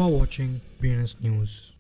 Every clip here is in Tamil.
are watching BNS News.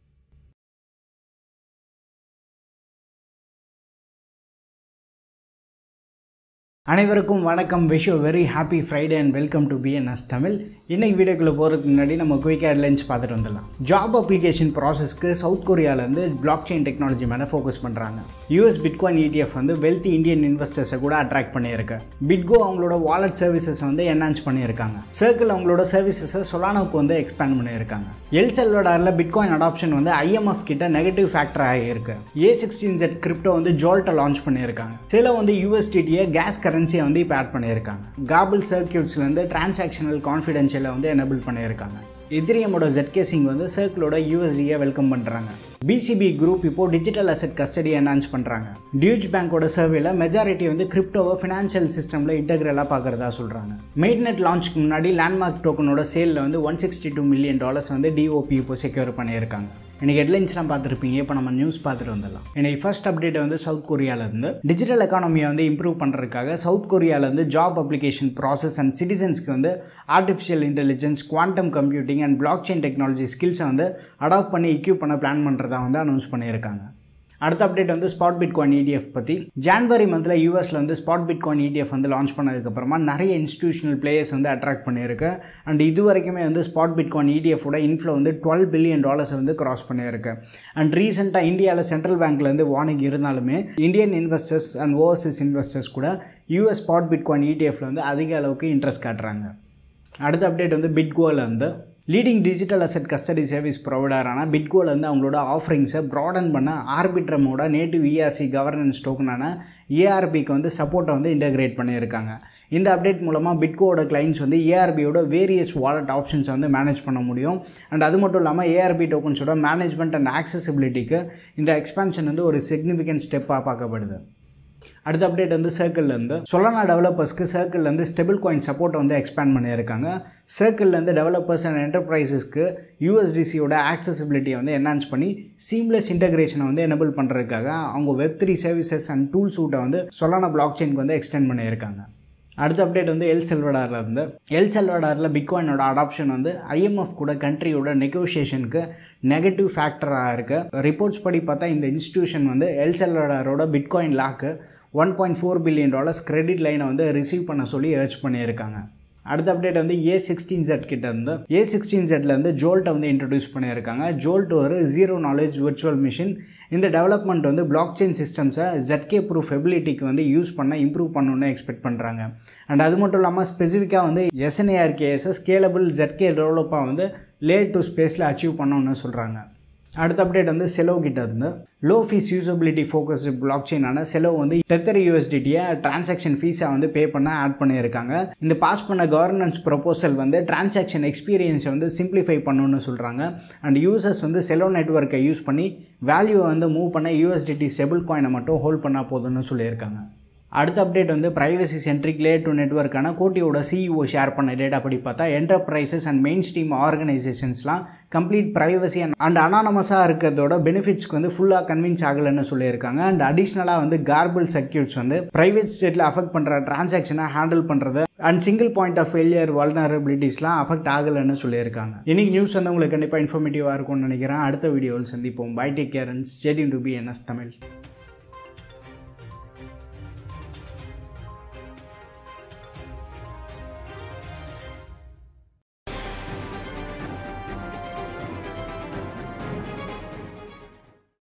அனைவருக்கும் வணக்கம் wish very happy Friday and welcome to BNS Tamil இன்னைக்கு வீடியோக்குள்ளே போகிறதுக்கு முன்னாடி நம்ம குயிக் ஹெட்லைன்ஸ் பார்த்துட்டு வந்துடலாம் ஜாப் அப்ளிகேஷன் ப்ராசஸ்க்கு சவுத் கொரியாவிலேருந்து பிளாக் செயின் டெக்னாலஜி மேலே ஃபோக்கஸ் பண்ணுறாங்க யூஎஸ் பிட்காயின் ETF வந்து வெல்த்தி இந்தியன் இன்வெஸ்டர்ஸை கூட அட்ராக்ட் பண்ணியிருக்கு பிட்கோ அவங்களோட வாலெட் சர்வீசஸ் வந்து என்ஹான்ஸ் பண்ணியிருக்காங்க சர்க்கிள் அவங்களோட சர்வீசஸை சொலானோக்கு வந்து எக்ஸ்பேண்ட் பண்ணியிருக்காங்க எல் செல்வடாரில் பிட்காயின் அடாப்ஷன் வந்து ஐஎம்எஃப் கிட்ட நெகட்டிவ் ஃபேக்டர் ஆகியிருக்கு ஏ சிக்ஸ்டீன் ஜெட் கிரிப்டோ வந்து ஜோல்ட்டை லான்ச் பண்ணியிருக்காங்க சில வந்து யூஎஸ்டிடியை கேஸ் கரன்சியை வந்து இப்போ ஆட் பண்ணியிருக்காங்க காபிள் சர்க்கியூட்ஸ்லேருந்து டிரான்சாக்ஷனல் கான்ஃபிடென்ஷியலை வந்து எனபிள் பண்ணியிருக்காங்க எதிரியமோட ஜெட்கேசிங் வந்து சர்க்கிளோட யூஎஸ்டியை வெல்கம் பண்ணுறாங்க பிசிபி குரூப் இப்போ டிஜிட்டல் அசெட் கஸ்டடி என்ஹான்ஸ் பண்ணுறாங்க டியூஜ் பேங்கோட சர்வேல மெஜாரிட்டி வந்து கிரிப்டோவை ஃபினான்ஷியல் சிஸ்டமில் இன்டெகிரலாக பார்க்குறதா சொல்கிறாங்க மெயின்நெட் லான்ச்சுக்கு முன்னாடி லேண்ட்மார்க் டோக்கனோட சேலில் வந்து one sixty two million dollars வந்து டிஓபி இப்போ செக்யூர் பண்ணியிருக்காங்க இன்னைக்கு ஹெட்லைன்ஸ்லாம் பார்த்துருப்பீங்க இப்போ நம்ம நியூஸ் பார்த்துட்டு வந்துடலாம் இன்னைக்கு ஃபர்ஸ்ட் அப்டேட் வந்து சவுத் கொரியாவிலேருந்து டிஜிட்டல் எக்கானமியை வந்து இம்ப்ரூவ் பண்ணுறதுக்காக சவுத் கொரியாவிலேருந்து ஜாப் அப்ளிகேஷன் ப்ராசஸ் அண்ட் சிட்டிசன்ஸ்க்கு வந்து artificial intelligence quantum computing and block chain technology ஸ்கில்ஸை வந்து அடாப்ட் பண்ணி இக்யூப் பண்ண பிளான் பண்ணுறதா வந்து அனௌன்ஸ் பண்ணியிருக்காங்க அடுத்த அப்டேட் வந்து ஸ்பாட் பிட்காயின் ETF பற்றி ஜான்வரி மந்தில் யூஎஸில் வந்து ஸ்பாட் பிட்காயின் ETF வந்து லான்ச் பண்ணதுக்கப்புறமா நிறைய இன்ஸ்டியூஷனல் பிளேயர்ஸ் வந்து அட்ராக்ட் பண்ணியிருக்கு அண்ட் இது வரைக்குமே வந்து ஸ்பாட் பிட்காயின் இடிஎஃபோட இன்ஃப்ளோ வந்து டுவெல் பில்லியன் டாலர்ஸ் வந்து கிராஸ் பண்ணியிருக்கு அண்ட் ரீசெண்டாக இந்தியாவில் சென்ட்ரல் பேங்க்லேருந்து வார்னிங் இருந்தாலுமே Indian investors and overseas investors கூட யூஎஸ் ஸ்பாட் பிட்காயின் இடிஎஃப்ல வந்து அதிக அளவுக்கு இன்ட்ரெஸ்ட் காட்டுறாங்க அடுத்த அப்டேட் வந்து பிட்கோவில் வந்து leading digital asset custody service ப்ரொவைடரான பிட்கோவில் வந்து அவங்களோட ஆஃபரிங்ஸை ப்ராடன் பண்ண ஆர்பிட்ரமோட நேட்டிவ் இஆர்சி கவர்னன்ஸ் டோக்கனான ஏஆர்பிக்கு வந்து சப்போர்ட்டை வந்து இன்டகிரேட் பண்ணியிருக்காங்க இந்த அப்டேட் மூலமாக பிட்கோட கிளைண்ட்ஸ் வந்து ஏஆர்பியோட வேரியஸ் வாலெட் ஆப்ஷன்ஸை வந்து மேனேஜ் பண்ண முடியும் அண்ட் அது மட்டும் இல்லாமல் ஏஆர்பி டோக்கன்ஸோட மேனேஜ்மெண்ட் அண்ட் ஆக்சசிபிலிட்டிக்கு இந்த எக்ஸ்பான்ஷன் வந்து ஒரு சிக்னிஃபிகண்ட் ஸ்டெப்பாக பார்க்கப்படுது அடுத்த அப்டேட் வந்து சர்க்கிள்லேருந்து சொலனா டெவலப்பர்ஸ்க்கு சர்க்கிள்லேருந்து ஸ்டெபிள் காயின் சப்போர்ட்டை வந்து எக்ஸ்பேண்ட் பண்ணியிருக்காங்க சர்க்கிள்லேருந்து டெவலப்பர்ஸ் அண்ட் என்டர்பிரைசஸ்க்கு யூஎஸ்டிசியோட ஆக்சசிபிலிட்டியை வந்து என்ஹான்ஸ் பண்ணி சீம்லெஸ் இன்டகிரேஷனை வந்து எனபிள் பண்ணுறதுக்காக அவங்க web three services and tool சூட்டை வந்து சொலானா பிளாக் செயின்க்கு வந்து எக்ஸ்டெண்ட் பண்ணியிருக்காங்க அடுத்த அப்டேட் வந்து எல் செல்வடாரில் இருந்து எல் செல்வடாரில் பிட்காயினோட அடாப்ஷன் வந்து ஐஎம்எஃப் கூட கண்ட்ரியோட நெகோஷியேஷனுக்கு நெகட்டிவ் ஃபேக்டராக இருக்குது ரிப்போர்ட்ஸ் படி பார்த்தா இந்த இன்ஸ்டியூஷன் வந்து எல் செல்வடாரோட பிட்காயின் லாக்கு one point four billion dollars credit லைனை வந்து ரிசீவ் பண்ண சொல்லி ஏர்ச் பண்ணியிருக்காங்க அடுத்த அப்டேட் வந்து ஏ சிக்ஸ்டீன் ஜெட் கிட்ட இருந்து ஏ சிக்ஸ்டீன் ஜெட்லேருந்து ஜோல்ட்டை வந்து இன்ட்ரடியூஸ் பண்ணியிருக்காங்க ஜோல்ட் ஒரு ஜீரோ நாலேஜ் விர்ச்சுவல் மிஷின் இந்த டெவலப்மெண்ட் வந்து பிளாக் செயின் சிஸ்டம்ஸை ஜெட்கே ப்ரூஃப் எபிலிட்டிக்கு வந்து யூஸ் பண்ண இம்ப்ரூவ் பண்ணணும்னு எக்ஸ்பெக்ட் பண்ணுறாங்க அண்ட் அது மட்டும் இல்லாமல் ஸ்பெசிஃபிக்காக வந்து எஸ்என்ஏஆர்கேஎஸை ஸ்கேலபிள் ஜெட்கே டெவலப்பாக வந்து லே டு ஸ்பேஸில் அச்சீவ் பண்ணணும்னு சொல்கிறாங்க அடுத்த அப்டேட் வந்து செலவு கிட்ட இருந்து லோ ஃபீஸ் யூசபிலிட்டி ஃபோக்கஸ்டு பிளாக் செயினான செலவு வந்து டெத்தர் யூஎஸ்டிடியை டிரான்சாக்ஷன் ஃபீஸை வந்து பே பண்ண ஆட் பண்ணியிருக்காங்க இந்த பாஸ் பண்ண கவர்னன்ஸ் ப்ரொபோசல் வந்து டிரான்சாக்ஷன் எக்ஸ்பீரியன்ஸை வந்து சிம்பிளிஃபை பண்ணணும்னு சொல்கிறாங்க அண்ட் யூசர்ஸ் வந்து செலோ நெட்ஒர்க்கை யூஸ் பண்ணி வேல்யூவை வந்து மூவ் பண்ண யூஎஸ்டிடி செபிள் காயினை மட்டும் ஹோல்ட் பண்ணால் போதும்னு சொல்லியிருக்காங்க அடுத்த அப்டேட் வந்து ப்ரைவசி சென்ட்ரிக் லேயர் டு நெட்ஒர்க்கான கோட்டியோட சிஇஓ ஷேர் பண்ண டேட்டா படி பார்த்தா என்டர்பிரைசஸ் அண்ட் மெயின் ஸ்ட்ரீம் ஆர்கனைசேஷன்ஸ்லாம் கம்ப்ளீட் ப்ரைவசி அண்ட் அண்ட் அனானமஸாக இருக்கிறதோட பெனிஃபிட்ஸ்க்கு வந்து ஃபுல்லாக கன்வின்ஸ் ஆகலைன்னு சொல்லியிருக்காங்க அண்ட் அடிஷ்னலாக வந்து கார்பிள் சர்க்கியூட்ஸ் வந்து ப்ரைவேட் ஸ்டேட்டில் அஃபெக்ட் பண்ணுற டிரான்சாக்ஷனை ஹேண்டில் பண்ணுறது and single point of failure வல்னரபிலிட்டிஸ்லாம் அஃபெக்ட் ஆகலைன்னு சொல்லியிருக்காங்க இன்னைக்கு நியூஸ் வந்து உங்களுக்கு கண்டிப்பாக இன்ஃபர்மேட்டிவாக இருக்கும்னு நினைக்கிறேன் அடுத்த வீடியோவில் சந்திப்போம் bye take care and stadium to B NS Tamil